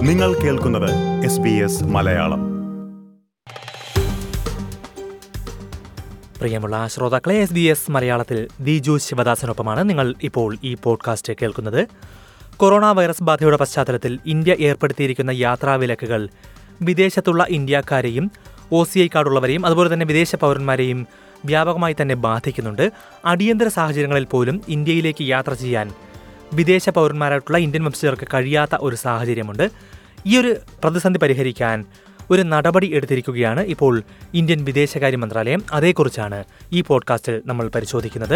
നിങ്ങൾ കേൾക്കുന്നത് S B S Malayalam പ്രിയമുള്ള ശ്രോതാക്കളെ എസ് ബി എസ് മലയാളത്തിൽ ദിജു ശിവദാസനൊപ്പമാണ് നിങ്ങൾ ഇപ്പോൾ ഈ പോഡ്കാസ്റ്റ് കേൾക്കുന്നത് കൊറോണ വൈറസ് ബാധയുടെ പശ്ചാത്തലത്തിൽ ഇന്ത്യ ഏർപ്പെടുത്തിയിരിക്കുന്ന യാത്രാവിലക്കുകൾ വിദേശത്തുള്ള ഇന്ത്യക്കാരെയും ഒ സി ഐ കാർഡുള്ളവരെയും അതുപോലെ തന്നെ വിദേശ പൗരന്മാരെയും വ്യാപകമായി തന്നെ ബാധിക്കുന്നുണ്ട് അടിയന്തര സാഹചര്യങ്ങളിൽ പോലും ഇന്ത്യയിലേക്ക് യാത്ര ചെയ്യാൻ വിദേശ പൗരന്മാരായിട്ടുള്ള ഇന്ത്യൻ വംശജർക്ക് കഴിയാത്ത ഒരു സാഹചര്യമുണ്ട് ഈ ഒരു പ്രതിസന്ധി പരിഹരിക്കാൻ ഒരു നടപടി എടുത്തിരിക്കുകയാണ് ഇപ്പോൾ ഇന്ത്യൻ വിദേശകാര്യ മന്ത്രാലയം അതേക്കുറിച്ചാണ് ഈ പോഡ്കാസ്റ്റിൽ നമ്മൾ പരിശോധിക്കുന്നത്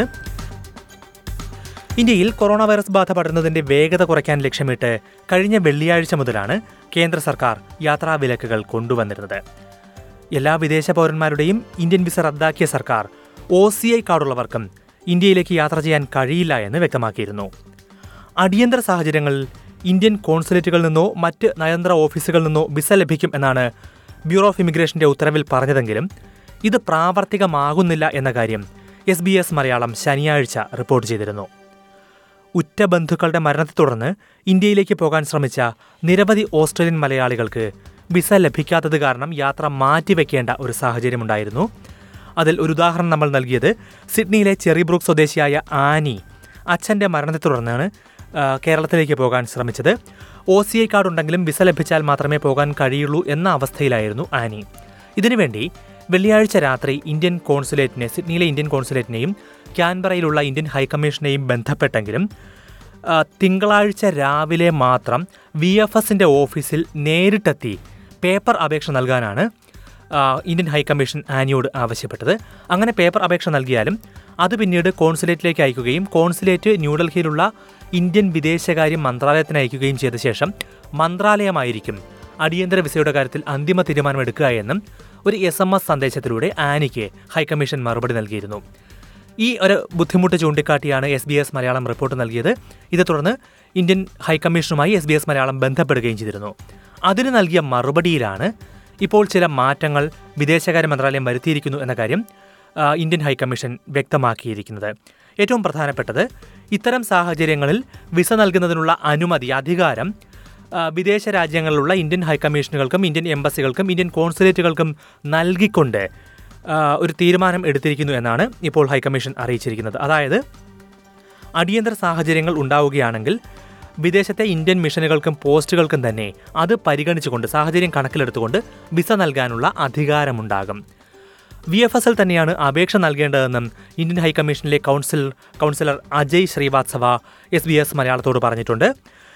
ഇന്ത്യയിൽ കൊറോണ വൈറസ് ബാധ പടരുന്നതിന്റെ വേഗത കുറയ്ക്കാൻ ലക്ഷ്യമിട്ട് കഴിഞ്ഞ വെള്ളിയാഴ്ച മുതലാണ് കേന്ദ്ര സർക്കാർ യാത്രാ വിലക്കുകൾ കൊണ്ടുവന്നിരുന്നത് എല്ലാ വിദേശ പൗരന്മാരുടെയും ഇന്ത്യൻ വിസ റദ്ദാക്കിയ സർക്കാർ ഒ സി ഐ കാർഡുള്ളവർക്കും ഇന്ത്യയിലേക്ക് യാത്ര ചെയ്യാൻ കഴിയില്ല എന്ന് വ്യക്തമാക്കിയിരുന്നു അടിയന്തര സാഹചര്യങ്ങളിൽ ഇന്ത്യൻ കോൺസുലേറ്റുകളിൽ നിന്നോ മറ്റ് നയതന്ത്ര ഓഫീസുകളിൽ നിന്നോ വിസ ലഭിക്കും എന്നാണ് ബ്യൂറോ ഓഫ് ഇമിഗ്രേഷന്റെ ഉത്തരവിൽ പറഞ്ഞതെങ്കിലും ഇത് പ്രാവർത്തികമാകുന്നില്ല എന്ന കാര്യം എസ് ബി എസ് മലയാളം ശനിയാഴ്ച റിപ്പോർട്ട് ചെയ്തിരുന്നു ഉറ്റ ബന്ധുക്കളുടെ മരണത്തെ തുടർന്ന് ഇന്ത്യയിലേക്ക് പോകാൻ ശ്രമിച്ച നിരവധി ഓസ്ട്രേലിയൻ മലയാളികൾക്ക് വിസ ലഭിക്കാത്തത് കാരണം യാത്ര മാറ്റിവെക്കേണ്ട ഒരു സാഹചര്യമുണ്ടായിരുന്നു അതിൽ ഒരു ഉദാഹരണം നമ്മൾ നൽകിയത് സിഡ്നിയിലെ ചെറിബ്രൂക്ക് സ്വദേശിയായ ആനി അച്ഛൻ്റെ മരണത്തെ തുടർന്നാണ് ആ, കേരളത്തിലേക്ക് പോകാൻ ശ്രമിച്ചത് ഒ സി ഐ കാർഡ് ഉണ്ടെങ്കിലും വിസ ലഭിച്ചാൽ മാത്രമേ പോകാൻ കഴിയുള്ളൂ എന്ന അവസ്ഥയിലായിരുന്നു ആനി ഇതിനുവേണ്ടി വെള്ളിയാഴ്ച രാത്രി ഇന്ത്യൻ കോൺസുലേറ്റിനെ സിഡ്നിയിലെ ഇന്ത്യൻ കോൺസുലേറ്റിനെയും ക്യാൻബറയിലുള്ള ഇന്ത്യൻ ഹൈക്കമ്മീഷനെയും ബന്ധപ്പെട്ടെങ്കിലും ആ, തിങ്കളാഴ്ച രാവിലെ മാത്രം വി എഫ് എസിൻ്റെ ഓഫീസിൽ നേരിട്ടെത്തി പേപ്പർ അപേക്ഷ നൽകാനാണ് ആ, ഇന്ത്യൻ ഹൈക്കമ്മീഷൻ ആനിയോട് ആവശ്യപ്പെട്ടത് അങ്ങനെ പേപ്പർ അപേക്ഷ നൽകിയാലും അത് പിന്നീട് കോൺസുലേറ്റിലേക്ക് അയക്കുകയും കോൺസുലേറ്റ് ന്യൂഡൽഹിയിലുള്ള ഇന്ത്യൻ വിദേശകാര്യ മന്ത്രാലയത്തിന് അയക്കുകയും ചെയ്ത ശേഷം മന്ത്രാലയമായിരിക്കും അടിയന്തര വിസയുടെ കാര്യത്തിൽ അന്തിമ തീരുമാനമെടുക്കുക എന്നും ഒരു എസ് എം എസ് സന്ദേശത്തിലൂടെ ആനിക്ക് ഹൈക്കമ്മീഷൻ മറുപടി നൽകിയിരുന്നു ഈ ഒരു ബുദ്ധിമുട്ട് ചൂണ്ടിക്കാട്ടിയാണ് S B S Malayalam report നൽകിയത് ഇതേ തുടർന്ന് ഇന്ത്യൻ ഹൈക്കമ്മീഷനുമായി എസ് ബി എസ് മലയാളം ബന്ധപ്പെടുകയും ചെയ്തിരുന്നു അതിന് നൽകിയ മറുപടിയിലാണ് ഇപ്പോൾ ചില മാറ്റങ്ങൾ വിദേശകാര്യ മന്ത്രാലയം വരുത്തിയിരിക്കുന്നു എന്ന കാര്യം ആ, ഇന്ത്യൻ ഹൈക്കമ്മീഷൻ വ്യക്തമാക്കിയിരിക്കുന്നത് ഏറ്റവും പ്രധാനപ്പെട്ടത് ഇത്തരം സാഹചര്യങ്ങളിൽ വിസ നൽകുന്നതിനുള്ള അനുമതി അധികാരം ആ, വിദേശ രാജ്യങ്ങളിലുള്ള ഇന്ത്യൻ ഹൈക്കമ്മീഷനുകൾക്കും ഇന്ത്യൻ എംബസികൾക്കും ഇന്ത്യൻ കോൺസുലേറ്റുകൾക്കും നൽകിക്കൊണ്ട് ആ, ഒരു തീരുമാനം എടുത്തിരിക്കുന്നു എന്നാണ് ഇപ്പോൾ ഹൈക്കമ്മീഷൻ അറിയിച്ചിരിക്കുന്നത് അതായത് അടിയന്തര സാഹചര്യങ്ങൾ ഉണ്ടാവുകയാണെങ്കിൽ വിദേശത്തെ ഇന്ത്യൻ മിഷനുകൾക്കും പോസ്റ്റുകൾക്കും തന്നെ അത് പരിഗണിച്ചുകൊണ്ട് സാഹചര്യം കണക്കിലെടുത്തുകൊണ്ട് വിസ നൽകാനുള്ള അധികാരമുണ്ടാകും വി എഫ് എസിൽ തന്നെയാണ് അപേക്ഷ നൽകേണ്ടതെന്നും ഇന്ത്യൻ ഹൈക്കമ്മീഷനിലെ council councillor Ajay Srivastava S B S മലയാളത്തോട് പറഞ്ഞിട്ടുണ്ട്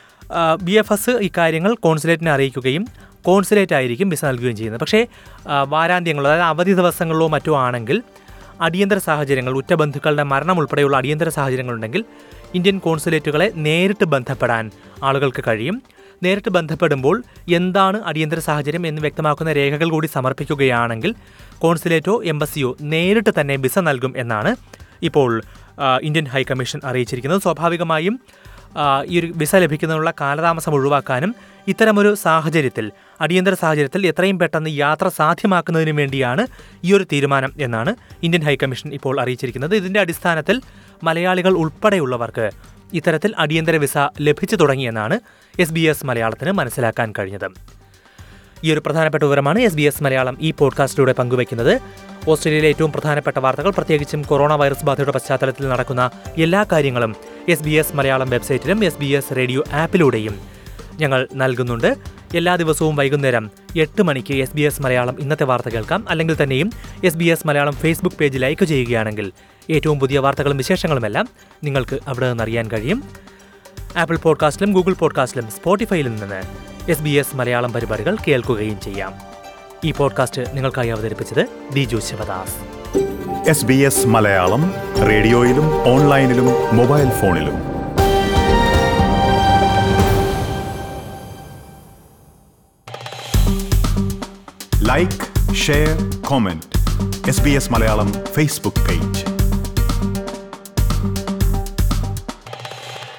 ബി എഫ് എസ് ഇക്കാര്യങ്ങൾ കോൺസുലേറ്റിനെ അറിയിക്കുകയും കോൺസുലേറ്റ് ആയിരിക്കും വിസ നൽകുകയും ചെയ്യുന്നത് പക്ഷേ ആ, വാരാന്ത്യങ്ങളോ അതായത് അവധി ദിവസങ്ങളിലോ മറ്റോ ആണെങ്കിൽ അടിയന്തര സാഹചര്യങ്ങൾ ഉറ്റ ബന്ധുക്കളുടെ മരണം ഉൾപ്പെടെയുള്ള അടിയന്തര സാഹചര്യങ്ങളുണ്ടെങ്കിൽ ഇന്ത്യൻ കോൺസുലേറ്റുകളെ നേരിട്ട് ബന്ധപ്പെടാൻ ആളുകൾക്ക് കഴിയും നേരിട്ട് ബന്ധപ്പെടുമ്പോൾ എന്താണ് അടിയന്തര സാഹചര്യം എന്ന് വ്യക്തമാക്കുന്ന രേഖകൾ കൂടി സമർപ്പിക്കുകയാണെങ്കിൽ കോൺസുലേറ്റോ എംബസിയോ നേരിട്ട് തന്നെ വിസ നൽകും എന്നാണ് ഇപ്പോൾ ആ, ഇന്ത്യൻ ഹൈക്കമ്മീഷൻ അറിയിച്ചിരിക്കുന്നത് സ്വാഭാവികമായും ആ, ഈ ഒരു വിസ ലഭിക്കുന്നതിനുള്ള കാലതാമസം ഒഴിവാക്കാനും ഇത്തരമൊരു സാഹചര്യത്തിൽ അടിയന്തര സാഹചര്യത്തിൽ എത്രയും പെട്ടെന്ന് യാത്ര സാധ്യമാക്കുന്നതിനു വേണ്ടിയാണ് ഈ ഒരു തീരുമാനം എന്നാണ് ഇന്ത്യൻ ഹൈക്കമ്മീഷൻ ഇപ്പോൾ അറിയിച്ചിരിക്കുന്നത് ഇതിന്റെ അടിസ്ഥാനത്തിൽ മലയാളികൾ ഉൾപ്പെടെയുള്ളവർക്ക് ഇത്തരത്തിൽ അടിയന്തര വിസ ലഭിച്ചു തുടങ്ങിയെന്നാണ് എസ് ബി എസ് മലയാളത്തിന് മനസ്സിലാക്കാൻ കഴിഞ്ഞത് ഈ ഒരു പ്രധാനപ്പെട്ട വിവരമാണ് എസ് ബി എസ് മലയാളം ഈ പോഡ്കാസ്റ്റിലൂടെ പങ്കുവയ്ക്കുന്നത് ഓസ്ട്രേലിയയിലെ ഏറ്റവും പ്രധാനപ്പെട്ട വാർത്തകൾ പ്രത്യേകിച്ചും കൊറോണ വൈറസ് ബാധയുടെ പശ്ചാത്തലത്തിൽ നടക്കുന്ന എല്ലാ കാര്യങ്ങളും എസ് ബി എസ് മലയാളം വെബ്സൈറ്റിലും എസ് ബി എസ് റേഡിയോ ആപ്പിലൂടെയും ഞങ്ങൾ നൽകുന്നുണ്ട് എല്ലാ ദിവസവും വൈകുന്നേരം എട്ട് മണിക്ക് എസ് ബി എസ് മലയാളം ഇന്നത്തെ വാർത്ത കേൾക്കാം അല്ലെങ്കിൽ തന്നെയും S B S Malayalam Facebook page like ചെയ്യുകയാണെങ്കിൽ ഏറ്റവും പുതിയ വാർത്തകളും വിശേഷങ്ങളുമെല്ലാം നിങ്ങൾക്ക് അവിടെ നിന്ന് അറിയാൻ കഴിയും ആപ്പിൾ പോഡ്കാസ്റ്റിലും ഗൂഗിൾ പോഡ്കാസ്റ്റിലും സ്പോട്ടിഫൈയിലും നിന്ന് എസ് ബി എസ് മലയാളം പരിപാടികൾ കേൾക്കുകയും ചെയ്യാം ഈ പോഡ്കാസ്റ്റ് നിങ്ങൾക്കായി അവതരിപ്പിച്ചത് Diju Sivadas S B S Malayalam റേഡിയോയിലും ഓൺലൈനിലും മൊബൈൽ ഫോണിലും like share comment S B S Malayalam Facebook page